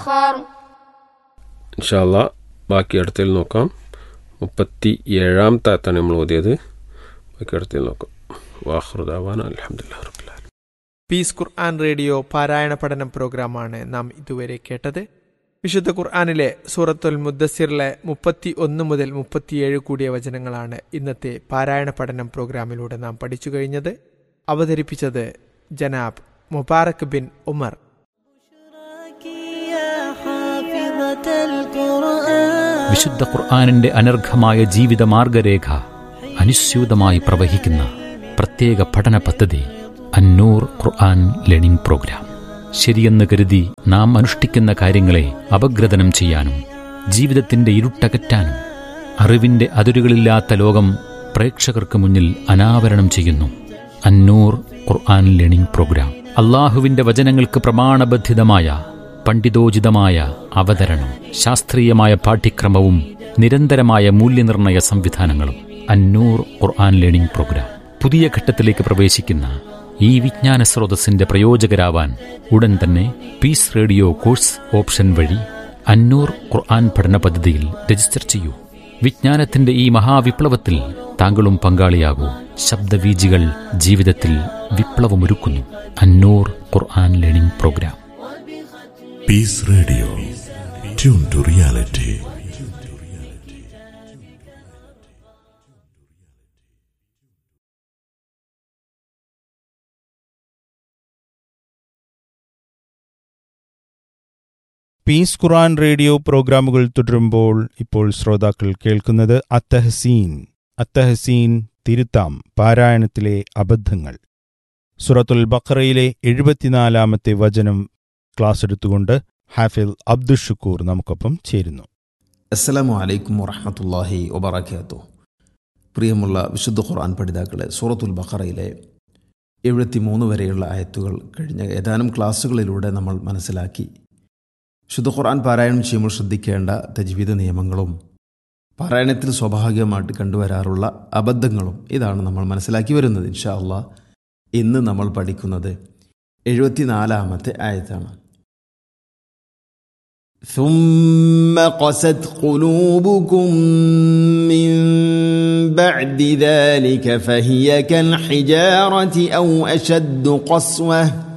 فخار ഇൻഷാല്ല ബാക്കി അടുത്തിൽ നോക്കാം മുപ്പത്തി ഏഴാമത്തെ നമ്മൾ ഓതിയത് ബാക്കി അടുത്തിൽ നോക്കാം വാഹൃദാവാൻ അലഹമുല്ലാ റബ്ബുലാ പീസ് ഖുർആൻ റേഡിയോ പാരായണ പഠന പ്രോഗ്രാമാണ് നാം ഇതുവരെ കേട്ടത് വിശുദ്ധ ഖുർആാനിലെ സൂറത്തുൽ മുദ്ദസിറിലെ മുപ്പത്തി ഒന്ന് മുതൽ മുപ്പത്തിയേഴ് കൂടിയ വചനങ്ങളാണ് ഇന്നത്തെ പാരായണ പഠനം പ്രോഗ്രാമിലൂടെ നാം പഠിച്ചു കഴിഞ്ഞത് അവതരിപ്പിച്ചത് ജനാബ് മുബാറക് ബിൻ ഉമർ വിശുദ്ധ ഖുർആാനിന്റെ അനർഘമായ ജീവിത മാർഗരേഖ അനുസ്യൂതമായി പ്രവഹിക്കുന്ന പ്രത്യേക പഠന പദ്ധതി അന്നൂർ ഖുർആൻ ലേണിംഗ് പ്രോഗ്രാം ശരിയെന്ന് കരുതി നാം അനുഷ്ഠിക്കുന്ന കാര്യങ്ങളെ അപഗ്രഥനം ചെയ്യാനും ജീവിതത്തിന്റെ ഇരുട്ടകറ്റാനും അറിവിന്റെ അതിരുകളില്ലാത്ത ലോകം പ്രേക്ഷകർക്ക് മുന്നിൽ അനാവരണം ചെയ്യുന്നു അന്നൂർ ഖുർആൻ ലേണിംഗ് പ്രോഗ്രാം അള്ളാഹുവിന്റെ വചനങ്ങൾക്ക് പ്രമാണബദ്ധിതമായ പണ്ഡിതോചിതമായ അവതരണം ശാസ്ത്രീയമായ പാഠ്യക്രമവും നിരന്തരമായ മൂല്യനിർണയ സംവിധാനങ്ങളും അന്നൂർ ഖുർആൻ ലേണിംഗ് പ്രോഗ്രാം പുതിയ ഘട്ടത്തിലേക്ക് പ്രവേശിക്കുന്ന ഈ വിജ്ഞാന സ്രോതസ്സിന്റെ പ്രയോജകരാവാൻ ഉടൻ തന്നെ പീസ് റേഡിയോ കോഴ്സ് ഓപ്ഷൻ വഴി അന്നൂർ ഖുർആൻ പഠന പദ്ധതിയിൽ രജിസ്റ്റർ ചെയ്യൂ വിജ്ഞാനത്തിന്റെ ഈ മഹാവിപ്ലവത്തിൽ താങ്കളും പങ്കാളിയാകൂ ശബ്ദവീജികൾ ജീവിതത്തിൽ വിപ്ലവമൊരുക്കുന്നു Annoor Quran learning programme Peace Radio. Tune to reality. Peace Quran radio പ്രോഗ്രാമുകൾ തുടരുമ്പോൾ ഇപ്പോൾ ശ്രോതാക്കൾ കേൾക്കുന്നത് അത്തഹസീൻ അത്തഹസീൻ തിരുത്താം പാരായണത്തിലെ അബദ്ധങ്ങൾ സുറത്തുൽ ബഖറയിലെ എഴുപത്തിനാലാമത്തെ വചനം ക്ലാസ് എടുത്തുകൊണ്ട് ഹാഫിൽ അബ്ദുഷുക്കൂർ നമുക്കൊപ്പം ചേരുന്നു അസ്സലാമു അലൈക്കും വറഹമത്തല്ലാഹി വബറകാത്തു പ്രിയമുള്ള വിശുദ്ധ ഖുർആൻ പഠിതാക്കളെ സൂറത്തുൽ ബഖറയിലെ എഴുപത്തി മൂന്ന് വരെയുള്ള ആയത്തുകൾ കഴിഞ്ഞ ഏതാനും ക്ലാസ്സുകളിലൂടെ നമ്മൾ മനസ്സിലാക്കി വിശുദ്ധ ഖുർആൻ പാരായണം ചെയ്യുമ്പോൾ ശ്രദ്ധിക്കേണ്ട തജ്വീദ നിയമങ്ങളും പാരായണത്തിൽ സ്വാഭാവികമായിട്ട് കണ്ടുവരാറുള്ള അബദ്ധങ്ങളും ഇതാണ് നമ്മൾ മനസ്സിലാക്കി വരുന്നത് ഇൻഷാ അള്ളാഹ് ഇന്ന് നമ്മൾ പഠിക്കുന്നത് എഴുപത്തിനാലാമത്തെ ആയത്താണ് ثم قست قلوبكم من بعد ذلك فهي كالحجارة أو أشد قسوة